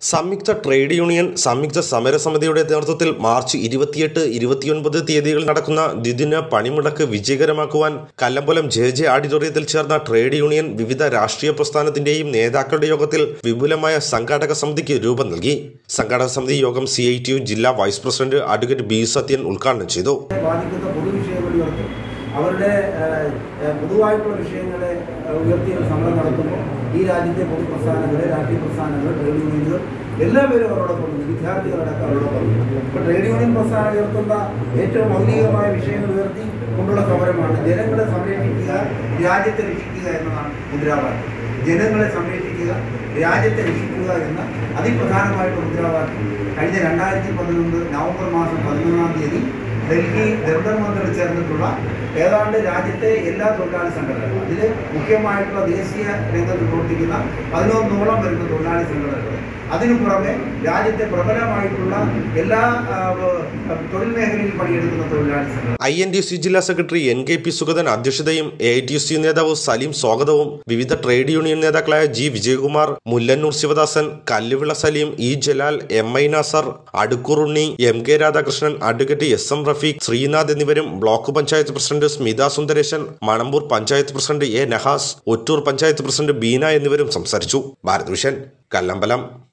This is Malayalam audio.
സംയുക്ത ട്രേഡ് യൂണിയൻ സംയുക്ത സമരസമിതിയുടെ നേതൃത്വത്തിൽ മാർച്ച് ഇരുപത്തിയെട്ട് ഇരുപത്തിയൊൻപത് തീയതികളിൽ നടക്കുന്ന ദ്വിദിന പണിമുടക്ക് വിജയകരമാക്കുവാൻ കല്ലമ്പലം ജെ ജെ ഓഡിറ്റോറിയത്തിൽ ചേർന്ന ട്രേഡ് യൂണിയൻ വിവിധ രാഷ്ട്രീയ പ്രസ്ഥാനത്തിന്റെയും നേതാക്കളുടെ യോഗത്തിൽ വിപുലമായ സംഘാടക സമിതിക്ക് രൂപം നൽകി സംഘാടക സമിതി യോഗം സി ഐ ടി യു ജില്ലാ vice president advocate B Sathyan ഉദ്ഘാടനം ചെയ്തു ബാധിക്കുന്ന പൊതുവിഷയങ്ങൾ ഉയർത്തും അവരുടെ ഏഹ്, ഏഹ്, പൊതുവായിട്ടുള്ള വിഷയങ്ങളെ ഏഹ്, ഉയർത്തി ഒരു സമരം നടത്തുമ്പോൾ ഈ രാജ്യത്തെ പൊതുപ്രസ്ഥാനങ്ങൾ രാഷ്ട്രീയ പ്രസ്ഥാനങ്ങൾ ട്രേഡ് യൂണിയനുകൾ എല്ലാവരും അവരോടൊപ്പം ഉണ്ട് വിദ്യാർത്ഥികളടക്കം അവരോടൊപ്പം ഉണ്ട് ഇപ്പോൾ ട്രേഡ് യൂണിയൻ പ്രസ്ഥാനം ഉയർത്തുന്ന ഏറ്റവും മൗലികമായ വിഷയങ്ങൾ ഉയർത്തി കൊണ്ടുള്ള സമരമാണ് ജനങ്ങളെ സംരക്ഷിക്കുക രാജ്യത്തെ രക്ഷിക്കുക എന്നതാണ് മുദ്രാവാക്യം ജനങ്ങളെ സംരക്ഷിക്കുക രാജ്യത്തെ രക്ഷിക്കുക എന്ന അതിപ്രധാനമായിട്ടുള്ള മുദ്രാവാക്യം കഴിഞ്ഞ രണ്ടായിരത്തി പതിനൊന്ന് നവംബർ മാസം പതിനൊന്നാം തീയതി ഡൽഹി ജന്തർ മന്ദിറിൽ ചേർന്നിട്ടുള്ള ഏതാണ്ട് രാജ്യത്തെ എല്ലാ തൊഴിലാളി സംഘടനകളും അതിൽ മുഖ്യമായിട്ടുള്ള ദേശീയ രംഗത്ത് പ്രവർത്തിക്കുന്ന പതിനൊന്നോളം വരുന്ന തൊഴിലാളി സംഘടനകൾ അതിനു പുറമെ രാജ്യത്തെ പ്രബലമായിട്ടുള്ള എല്ലാ ആ, ആ, തൊഴിൽ മേഖലയിൽ പണിയെടുക്കുന്ന തൊഴിലാളി സംഘടന ഐ എൻ ടി സി ജില്ലാ സെക്രട്ടറി എൻ കെ പി സുഗതൻ അധ്യക്ഷതയും എ ഐ ടി സി നേതാവ് സലീം സ്വാഗതവും വിവിധ ട്രേഡ് യൂണിയൻ നേതാക്കളായ G Vijayakumar Mullannoor Sivadasan Kalluvila Salim E Jalal M I Nasar Adukkur Unni M K Radhakrishnan advocate S M Rafeeq Sreenath എന്നിവരും block panchayat president Smitha Sundaresan Manamboor panchayat president A Nahas Ottoor panchayat president Beena എന്നിവരും സംസാരിച്ചു ഭാരത് വിഷൻ കല്ലമ്പലം